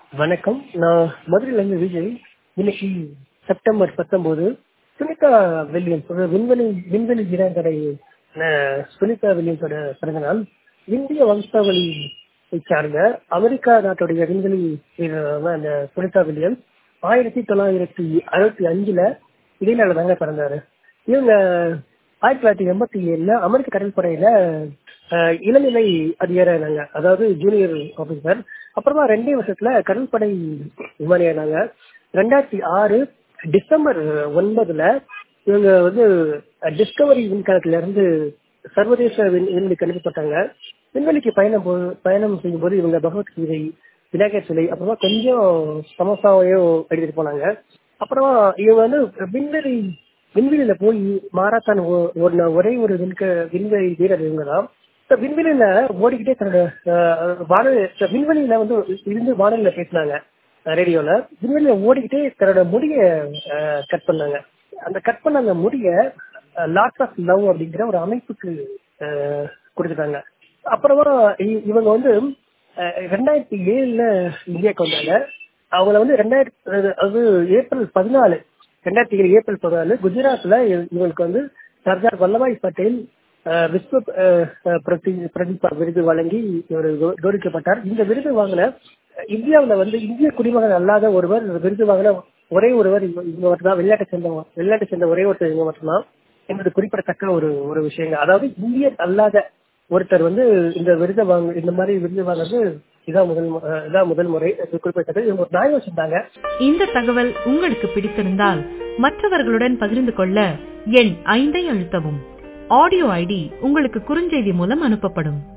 வணக்கம் நான் மதுரையிலேருந்து விஜய் இன்னைக்கு செப்டம்பர் பத்தொன்பது சுனிதா வில்லியம்ஸ் ஒரு விண்வெளி விண்வெளி வீராங்கனை அஹ், சுனிதா வில்லியம்ஸோட பிறந்த நாள் இந்திய வம்சாவளியை சார்ந்த அமெரிக்கா நாட்டுடைய விண்வெளி வீரரான அந்த சுனிதா வில்லியம்ஸ் ஆயிரத்தி தொள்ளாயிரத்தி அறுபத்தி அஞ்சுல இடையில தாங்க பிறந்தாரு இவங்க ஆயிரத்தி தொள்ளாயிரத்தி எண்பத்தி ஏழுல அமெரிக்க கடற்படையில அஹ், இளநிலை அதிகாரியானாங்க அதாவது ஜூனியர் ஆபீசர் அப்புறமா ரெண்டே வருஷத்துல கடற்படை விமானியானாங்க ரெண்டாயிரத்தி ஆறு டிசம்பர் ஒன்பதுல இவங்க வந்து டிஸ்கவரி விண்கலத்துல இருந்து சர்வதேச விண்- விண்வெளிக்கு அனுப்பப்பட்டாங்க விண்வெளிக்கு பயணம் போ- பயணம் செய்யும் போது இவங்க பகவத்கீதை விநாயகர் சிலை அப்புறமா கொஞ்சம் சமோசாவையும் எடுத்துட்டு போனாங்க அப்புறமா இவங்க வந்து விண்வெளி விண்வெளியில போய் மாராத்தான் ஓ- ஓடின ஒரே ஒரு விண்க விண்வெளி வீரர் இவங்க தான் இப்ப விண்வெளியில ஓடிக்கிட்டே தன்னோட அஹ், வானொலி இப்ப விண்வெளியில வந்து இருந்து வானொலியில பேசினாங்க அஹ், ரேடியோல விண்வெளியில ஓடிக்கிட்டே தன்னோட முடிய கட் பண்ணாங்க அந்த கட் பண்ண அந்த முடிய லாட்ஸ் ஆஃப் லவ் அப்படிங்கிற ஒரு அமைப்புக்கு அஹ், கொடுத்துட்டாங்க அப்புறமா இ- இவங்க வந்து அஹ், ரெண்டாயிரத்தி ஏழுல இந்தியாவுக்கு வந்தாங்க அவங்கள வந்து ரெண்டாயிரத்தி அது ஏப்ரல் பதினாலு ரெண்டாயிரத்தி ஏழு ஏப்ரல் பதினாலு குஜராத்ல இவ- இவங்களுக்கு வந்து சர்தார் வல்லபாய் பட்டேல் அஹ், விஸ்வ அஹ், அஹ், பிரதி பிரதிபா விருது வழங்கி இவர் கௌ- கௌரவிக்கப்பட்டார் இந்த விருது வாங்கின இந்தியாவுல வந்து இந்திய குடிமகன் அல்லாத ஒருவர் இந்த விருது வாங்கின ஒரே ஒருவர் இவங்க இவங்க மட்டும் தான் வெளிநாட்டை சேர்ந்தவங்க வெளிநாட்டை சேர்ந்த ஒரே ஒருத்தர் இவங்க மட்டும்தான் என்பது குறிப்பிடத்தக்க ஒரு ஒரு விஷயங்க அதாவது இந்தியர் அல்லாத ஒருத்தர் வந்து இந்த விருதை வாங்க இந்த மாதிரி விருது வாங்குறது இதான் முதல் மு- அஹ், இதான் முதல் முறை இது குறிப்பிட்டது இவங்க ஒரு நாய் வச்சிருந்தாங்க இந்த தகவல் உங்களுக்கு பிடித்திருந்தால் மற்றவர்களுடன் பகிர்ந்து கொள்ள எண் ஐந்தை அழுத்தவும் ஆடியோ ஐடி உங்களுக்கு குறுஞ்செய்தி மூலம் அனுப்பப்படும்